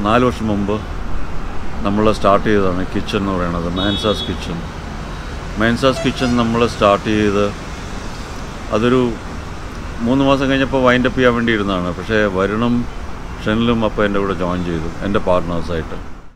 നാല് വർഷം മുമ്പ് നമ്മൾ സ്റ്റാർട്ട് ചെയ്തതാണ് കിച്ചൺ എന്ന് പറയുന്നത് മാൻസാസ് കിച്ചൺ മാൻസാസ് കിച്ചൺ നമ്മൾ സ്റ്റാർട്ട് ചെയ്ത് അതൊരു മൂന്ന് മാസം കഴിഞ്ഞപ്പോൾ വൈൻഡപ്പ് ചെയ്യാൻ വേണ്ടി ഇരുന്നതാണ് പക്ഷേ വരുണും ഷെനിലും അപ്പോൾ എൻ്റെ കൂടെ ജോയിൻ ചെയ്തു എൻ്റെ പാർട്ട്നേഴ്സായിട്ട്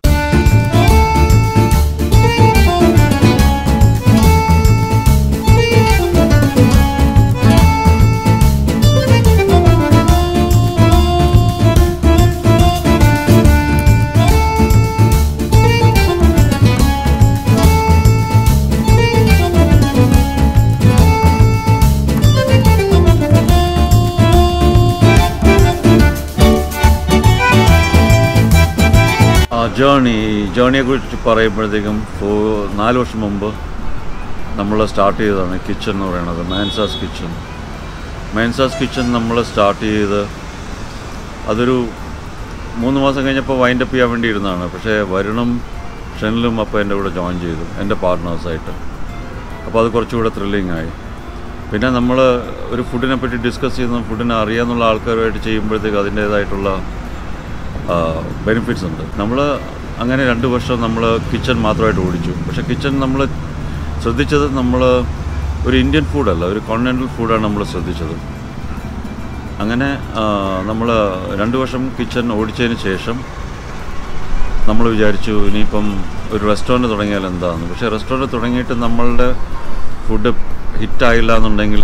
ആ ജേണി ജേണിയെ കുറിച്ച് പറയുമ്പോഴത്തേക്കും ഫോ- നാല് വർഷം മുമ്പ് നമ്മൾ സ്റ്റാർട്ട് ചെയ്തതാണ് കിച്ചൺ എന്ന് പറയുന്നത് മാൻസാസ് കിച്ചൺ മാൻസാസ് കിച്ചൺ നമ്മൾ സ്റ്റാർട്ട് ചെയ്ത് അതൊരു മൂന്ന് മാസം കഴിഞ്ഞപ്പോൾ വൈൻഡപ്പ് ചെയ്യാൻ വേണ്ടി ഇരുന്നതാണ് പക്ഷേ വരുണും ഷെനിലും അപ്പോൾ എൻ്റെ കൂടെ ജോയിൻ ചെയ്തു എൻ്റെ പാർട്ട്നേഴ്സായിട്ട് അപ്പോൾ അത് കുറച്ചുകൂടെ ത്രില്ലിംഗ് ആയി പിന്നെ നമ്മൾ ഒരു ഫുഡിനെ പറ്റി ഡിസ്കസ് ചെയ്യുന്ന ഫുഡിനെ അറിയാമെന്നുള്ള ആൾക്കാരുമായിട്ട് ചെയ്യുമ്പോഴത്തേക്ക് അതിൻ്റേതായിട്ടുള്ള ബെനിഫിറ്റ്സ് ഉണ്ട് നമ്മൾ അങ്ങനെ രണ്ട് വർഷം നമ്മൾ കിച്ചൺ മാത്രമായിട്ട് ഓടിച്ചു പക്ഷേ കിച്ചൺ നമ്മൾ ശ്രദ്ധിച്ചത് നമ്മൾ ഒരു ഇന്ത്യൻ ഫുഡല്ല ഒരു കോണ്ടിനെൻ്റൽ ഫുഡാണ് നമ്മൾ ശ്രദ്ധിച്ചത് അങ്ങനെ നമ്മൾ രണ്ട് വർഷം കിച്ചൺ ഓടിച്ചതിന് ശേഷം നമ്മൾ വിചാരിച്ചു ഇനിയിപ്പം ഒരു റെസ്റ്റോറൻറ്റ് തുടങ്ങിയാൽ എന്താണെന്ന് പക്ഷേ റെസ്റ്റോറൻറ്റ് തുടങ്ങിയിട്ട് നമ്മളുടെ ഫുഡ് ഹിറ്റായില്ല എന്നുണ്ടെങ്കിൽ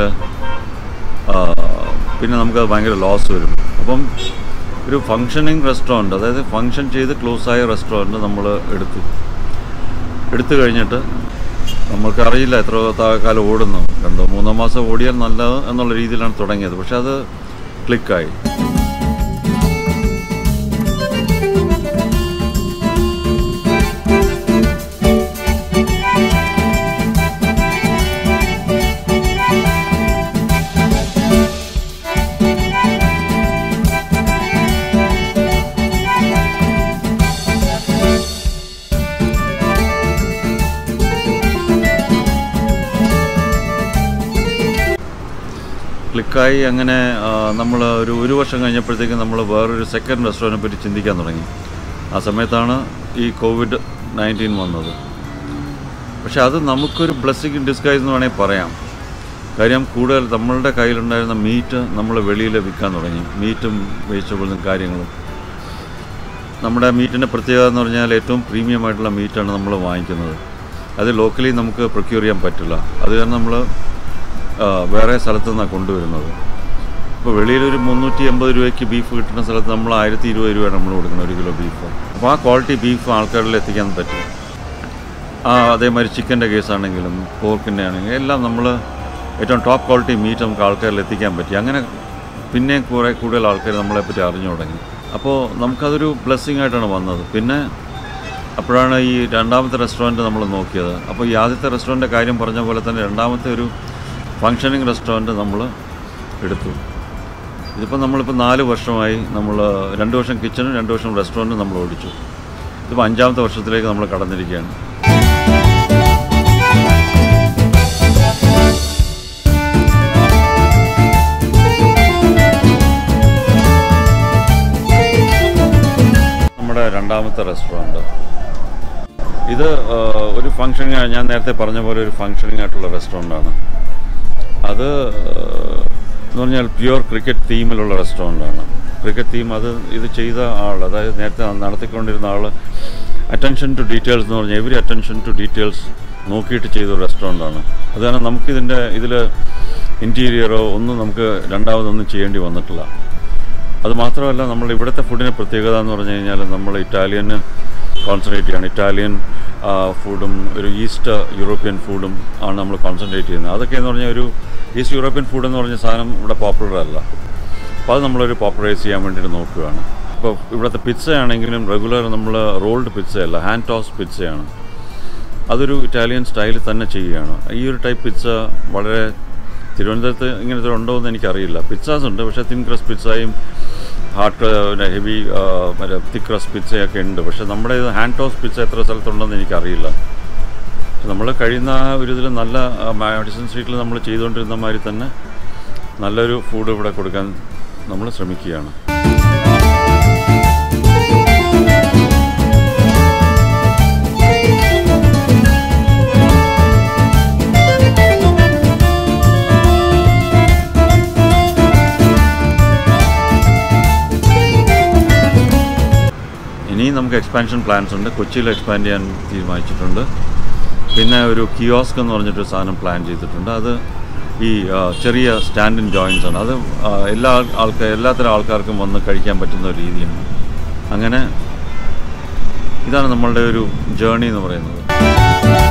പിന്നെ നമുക്കത് ഭയങ്കര ലോസ് വരും അപ്പം ഒരു ഫങ്ഷനിങ് റെസ്റ്റോറൻറ്റ് അതായത് ഫങ്ഷൻ ചെയ്ത് ക്ലോസ് ആയ റെസ്റ്റോറൻറ്റ് നമ്മൾ എടുത്തു എടുത്തു കഴിഞ്ഞിട്ട് നമ്മൾക്കറിയില്ല എത്ര ത- കാലം ഓടുന്നു രണ്ടോ മൂന്നോ മാസം ഓടിയാൽ നല്ലത് എന്നുള്ള രീതിയിലാണ് തുടങ്ങിയത് പക്ഷെ അത് ക്ലിക്കായി ക്ലിക്കായി അങ്ങനെ നമ്മൾ ഒരു ഒരു വർഷം കഴിഞ്ഞപ്പോഴത്തേക്കും നമ്മൾ വേറൊരു സെക്കൻഡ് റെസ്റ്റോറൻറ്റിനെ പറ്റി ചിന്തിക്കാൻ തുടങ്ങി ആ സമയത്താണ് ഈ കോവിഡ് നയൻറ്റീൻ വന്നത് പക്ഷെ അത് നമുക്കൊരു ബ്ലെസ്സിങ് ഇൻ ഡിസ്ഗൈസ് എന്ന് വേണമെങ്കിൽ പറയാം കാര്യം കൂടുതൽ നമ്മളുടെ കയ്യിലുണ്ടായിരുന്ന മീറ്റ് നമ്മൾ വെളിയിൽ വിൽക്കാൻ തുടങ്ങി മീറ്റും വെജിറ്റബിൾസും കാര്യങ്ങളും നമ്മുടെ മീറ്റിൻ്റെ പ്രത്യേകത എന്ന് പറഞ്ഞാൽ ഏറ്റവും പ്രീമിയം ആയിട്ടുള്ള മീറ്റാണ് നമ്മൾ വാങ്ങിക്കുന്നത് അത് ലോക്കലി നമുക്ക് പ്രൊക്യൂർ ചെയ്യാൻ പറ്റില്ല അത് കാരണം നമ്മൾ വേറെ സ്ഥലത്തു നിന്നാണ് കൊണ്ടുവരുന്നത് ഇപ്പോൾ വെളിയിലൊരു മുന്നൂറ്റി എൺപത് രൂപയ്ക്ക് ബീഫ് കിട്ടുന്ന സ്ഥലത്ത് നമ്മൾ ആയിരത്തി ഇരുപത് രൂപയാണ് നമ്മൾ കൊടുക്കുന്നത് ഒരു കിലോ ബീഫ് അപ്പോൾ ആ ക്വാളിറ്റി ബീഫ് ആൾക്കാരിൽ എത്തിക്കാൻ പറ്റും ആ അതേമാതിരി ചിക്കൻ്റെ കേസാണെങ്കിലും പോർക്കിൻ്റെ ആണെങ്കിലും എല്ലാം നമ്മൾ ഏറ്റവും ടോപ്പ് ക്വാളിറ്റി മീറ്റ് നമുക്ക് ആൾക്കാരിൽ എത്തിക്കാൻ പറ്റി അങ്ങനെ പിന്നെയും കുറേ കൂടുതൽ ആൾക്കാർ നമ്മളെപ്പറ്റി അറിഞ്ഞു തുടങ്ങി അപ്പോൾ നമുക്കതൊരു ബ്ലെസ്സിങ് ആയിട്ടാണ് വന്നത് പിന്നെ അപ്പോഴാണ് ഈ രണ്ടാമത്തെ റെസ്റ്റോറൻറ്റ് നമ്മൾ നോക്കിയത് അപ്പോൾ ഈ ആദ്യത്തെ റെസ്റ്റോറൻറ്റ് കാര്യം പറഞ്ഞ പോലെ തന്നെ രണ്ടാമത്തെ ഒരു ഫങ്ഷനിങ് റെസ്റ്റോറൻറ്റ് നമ്മൾ എടുത്തു ഇതിപ്പോൾ നമ്മളിപ്പോൾ നാല് വർഷമായി നമ്മൾ രണ്ട് വർഷം കിച്ചണും രണ്ട് വർഷം റെസ്റ്റോറൻറ്റും നമ്മൾ ഓടിച്ചു ഇതിപ്പോൾ അഞ്ചാമത്തെ വർഷത്തിലേക്ക് നമ്മൾ കടന്നിരിക്കുകയാണ് നമ്മുടെ രണ്ടാമത്തെ റെസ്റ്റോറൻറ്റ് ഇത് ആ, ഒരു ഫങ്ഷനിങ് ഞാൻ നേരത്തെ പറഞ്ഞ പോലെ ഒരു ഫങ്ഷനിങ് ആയിട്ടുള്ള റെസ്റ്റോറൻ്റാണ് അത് ആ, എന്ന് പറഞ്ഞാൽ പ്യുവർ ക്രിക്കറ്റ് തീമിലുള്ള റെസ്റ്റോറൻ്റാണ് ക്രിക്കറ്റ് തീം അത് ഇത് ചെയ്ത ആൾ അതായത് നേരത്തെ നടത്തിക്കൊണ്ടിരുന്ന ആൾ അറ്റൻഷൻ ടു ഡീറ്റെയിൽസ് എന്ന് പറഞ്ഞാൽ എവരി അറ്റൻഷൻ ടു ഡീറ്റെയിൽസ് നോക്കിയിട്ട് ചെയ്ത റെസ്റ്റോറൻ്റാണ് അത് കാരണം നമുക്കിതിൻ്റെ ഇതിൽ ഇൻറ്റീരിയറോ ഒന്നും നമുക്ക് രണ്ടാമതൊന്നും ചെയ്യേണ്ടി വന്നിട്ടില്ല അത് മാത്രമല്ല നമ്മൾ ഇവിടുത്തെ ഫുഡിൻ്റെ പ്രത്യേകത എന്ന് പറഞ്ഞു കഴിഞ്ഞാൽ നമ്മൾ ഇറ്റാലിയന് കോൺസെൻട്രേറ്റ് ചെയ്യാണ് ഇറ്റാലിയൻ ആ, ഫുഡും ഒരു ഈസ്റ്റ് യൂറോപ്യൻ ഫുഡും ആണ് നമ്മൾ കോൺസെൻട്രേറ്റ് ചെയ്യുന്നത് അതൊക്കെ എന്ന് പറഞ്ഞാൽ ഒരു ഈസ്റ്റ് യൂറോപ്യൻ ഫുഡ് എന്ന് പറഞ്ഞ സാധനം ഇവിടെ പോപ്പുലർ അല്ല അപ്പോൾ അത് നമ്മളൊരു പോപ്പുലറൈസ് ചെയ്യാൻ വേണ്ടിയിട്ട് നോക്കുകയാണ് ഇപ്പോൾ ഇവിടുത്തെ പിസ്സ ആണെങ്കിലും റെഗുലർ നമ്മൾ റോൾഡ് പിസ്സയല്ല ഹാൻഡ് ടോസ് പിസ്സയാണ് അതൊരു ഇറ്റാലിയൻ സ്റ്റൈലിൽ തന്നെ ചെയ്യുകയാണ് ഈ ഒരു ടൈപ്പ് പിസ്സ വളരെ തിരുവനന്തപുരത്ത് ഇങ്ങനത്തെ ഉണ്ടോ എന്ന് എനിക്കറിയില്ല പിസ്സാസ് ഉണ്ട് പക്ഷേ തിൻ ക്രസ് പിസ്സയും ഹാർട്ട് ഹെവി മറ്റേ തിക്ക് ക്രസ് പിസ്സയൊക്കെ ഉണ്ട് പക്ഷേ നമ്മുടെ ഇത് ഹാൻഡ് ടോസ് പിസ്സ എത്ര സ്ഥലത്തുണ്ടെന്ന് എനിക്കറിയില്ല നമ്മൾ കഴിയുന്ന ആ ഒരു ഇതിൽ നല്ല മെഡിസിൻ സ്ട്രീറ്റിൽ നമ്മൾ ചെയ്തുകൊണ്ടിരുന്ന മാതിരി തന്നെ നല്ലൊരു ഫുഡ് ഇവിടെ കൊടുക്കാൻ നമ്മൾ ശ്രമിക്കുകയാണ് ഇനിയും നമുക്ക് എക്സ്പാൻഷൻ പ്ലാൻസ് ഉണ്ട് കൊച്ചിയിൽ എക്സ്പാൻഡ് ചെയ്യാൻ തീരുമാനിച്ചിട്ടുണ്ട് പിന്നെ ഒരു കിയോസ്ക് എന്ന് പറഞ്ഞിട്ടൊരു സാധനം പ്ലാൻ ചെയ്തിട്ടുണ്ട് അത് ഈ ആ, ചെറിയ സ്റ്റാൻഡിൻ ജോയിൻസ് ആണ് അത് ആ, എല്ലാ ആൾക്കാർ എല്ലാത്തരം ആൾക്കാർക്കും വന്ന് കഴിക്കാൻ പറ്റുന്ന ഒരു രീതിയാണ് അങ്ങനെ ഇതാണ് നമ്മളുടെ ഒരു ജേണി എന്ന് പറയുന്നത്